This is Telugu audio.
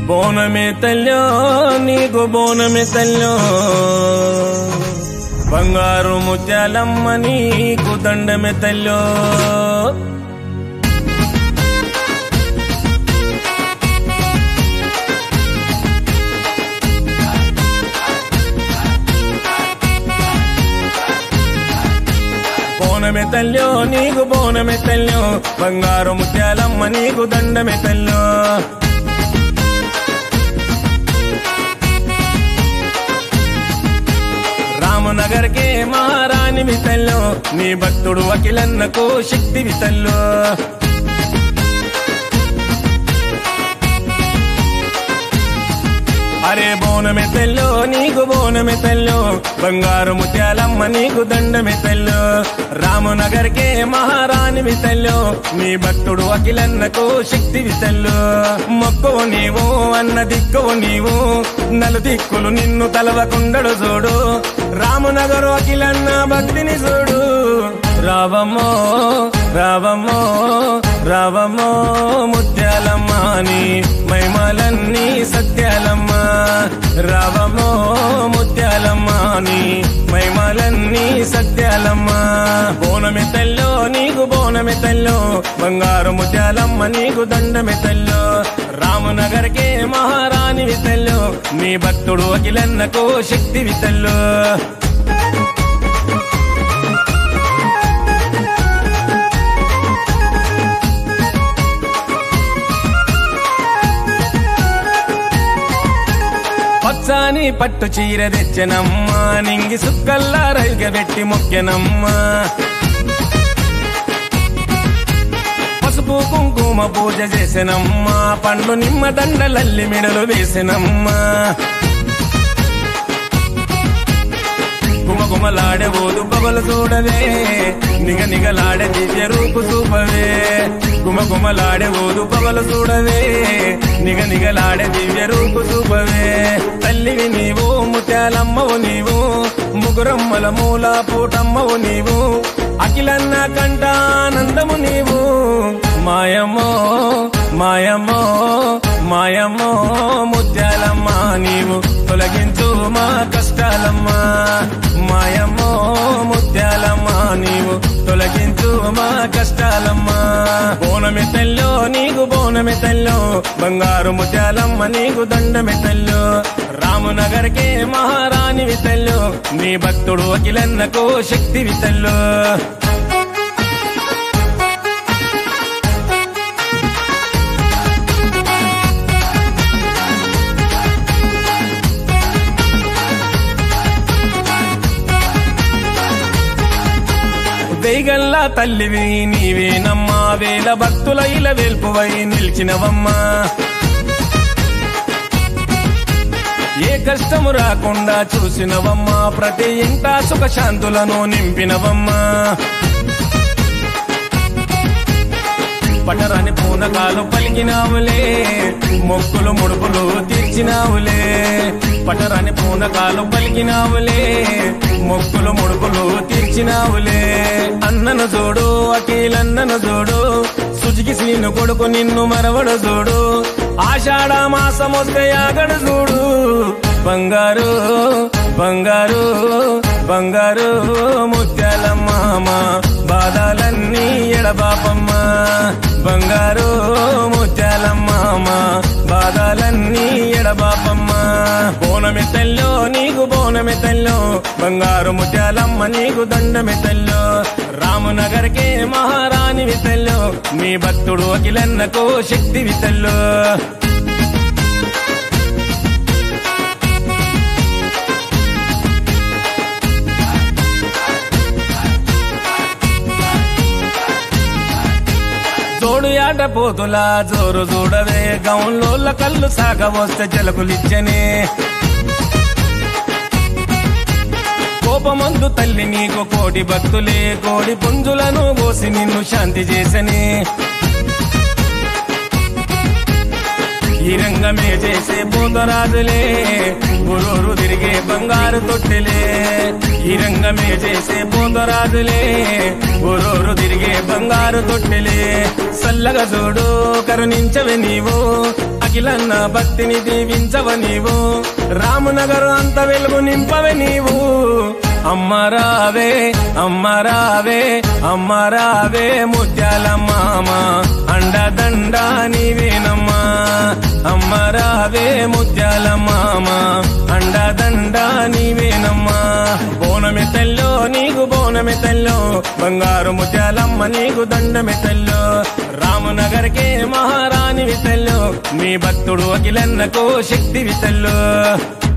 బోనమే తల్లో నీకు బోనమే తల్లో బంగారు ముత్యాలమ్మ నీకు దండమే తల్లో బోనమే తల్లో నీకు బోనమే తల్లో బంగారు ముత్యాలమ్మ నీకు దండమే తల్లో రామనగర్కే మహారాణి వితల్లో నీ భక్తుడు అఖిలన్నకు శక్తి వితల్లో అరే బోనమె తెల్లో నీకు బోనమె తెల్లో బంగారు ముత్యాలమ్మ నీకు దండమె తెల్లో రామనగర్కే మహారాణి వితల్లో నీ భక్తుడు అఖిలన్నకు శక్తి వితల్లో మొక్కువ నీవు అన్న దిక్కువ నీవు నలు దిక్కులు నిన్ను తలవకుండడు చూడు రామనగరు అఖిలన్న భక్తిని చూడు రావమ్మో రావమ్మో రావమ్మో ముత్యాలమ్మ నీ మైమలన్నీ సత్యాలమ్మ రావమ్మో ముత్యాలమ్మ నీ మైమలన్నీ సత్యాలమ్మ బోనమె తల్లో నీకు బోనమె తల్లో బంగారు ముత్యాలమ్మ నీకు దండమె తల్లో రామనగర్కే మహారాణి వితల్లో నీ భక్తుడు అఖిలన్నకు శక్తి వితల్లో పచ్చాని పట్టు చీర తెచ్చనమ్మా నింగి సుక్కల్లా రైగబెట్టి మొక్కెనమ్మా పసుపు కుంకుమ పూజ చేసినమ్మా పండ్లు నిమ్మ దండలల్లి మెడలు వేసినమ్మా గుమగుమలాడే ఓదు పగలు చూడవే నిగ నిగలాడే దివ్య రూపు చూపవే గుమగుమలాడే ఓదు పగలు చూడవే నిగ నిగలాడే దివ్య రూపు చూపవే తల్లివి నీవు ముత్యాలమ్మవు నీవు ముగురమ్మల మూల పూటమ్మవు నీవు అఖిలన్న కంటానందము నీవు మాయమ్మో మాయమ్మో మాయమ్మో ముత్యాలమ్మ నీవు తొలగించు మా కష్టాలమ్మా మాయమ్మో ముత్యాలమ్మ నీవు తొలగించు మా కష్టాలమ్మా బోనమె తెల్లో నీకు బోనమె తెల్లో బంగారు ముత్యాలమ్మ నీకు దండమె తెల్లో రామనగర్కే మహారాణి వితల్లో నీ భక్తుడు అఖిలన్నకు శక్తి వితల్లో వేగల్లా తల్లివి నీవేనమ్మా వేల భక్తుల ఇల వెల్పువై నిలిచినవమ్మా ఏ కష్టము రాకుండా చూసినవమ్మా ప్రతి ఇంట సుఖ శాంతులను నింపినవమ్మా పటరాని పూనకాలు పలికినావులే మొక్కులు ముడుపులు తీర్చినావులే పటరాని పూనకాలు పలికినావులే మొక్కులు ముడుపులు తీర్చినావులే అన్నను చూడు అఖిలన్నను చూడు సుజికి సీను కొడుకు నిన్ను మరవడు చూడు ఆషాఢ మాసం వస్తే ఆగడు చూడు బంగారు బంగారు బంగారు ముత్యాలమ్మ బాధలన్నీ ఎడబాపమ్మ బంగారు ముత్యాలమ్మ బాధలన్నీ ఎడబాపమ్మ బోనమె తెల్లో నీకు బోనమె తెల్లో బంగారు ముత్యాలమ్మ నీకు దండమె తెల్లో రామనగర్కే మహారాణి వితల్లో నీ భక్తుడు అఖిలన్నకు శక్తి వితల్లో జోడు ఆట పోతులా జోరు చూడవే గౌన్లోళ్ళ కళ్ళు సాగ వస్తే జలకులిచ్చనే కోపమందు తల్లి నీకు కోటి భక్తులే కోడి పుంజులను కోసి నిన్ను శాంతి చేసనే ఈ రంగమే చేసే పోతరాజులే గురూరు తిరిగే బంగారు తొట్టెలే ఈ రంగమే చేసే పోతరాజులే గురూరు తిరిగే బంగారు తొట్టెలే సల్లగా చూడు కరుణించవే నీవు అఖిలన్న భక్తిని దీవించవ నీవు రామనగర్ అంత వెలుగు నింపవే నీవు అమ్మరావే అమ్మరావే అమ్మరావే ముత్యాల మామ అండదండ నీవేనమ్మా అమ్మరావే ముత్యాల మామ అండదండ నీవేనమ్మా బోనమె తెల్లో నీకు బోనమె తెల్లో బంగారు ముత్యాలమ్మ నీకు దండమె తెల్లో రామనగర్కే మహారాణి వితల్లో మీ భక్తుడు అఖిలన్నకు శక్తి వితల్లో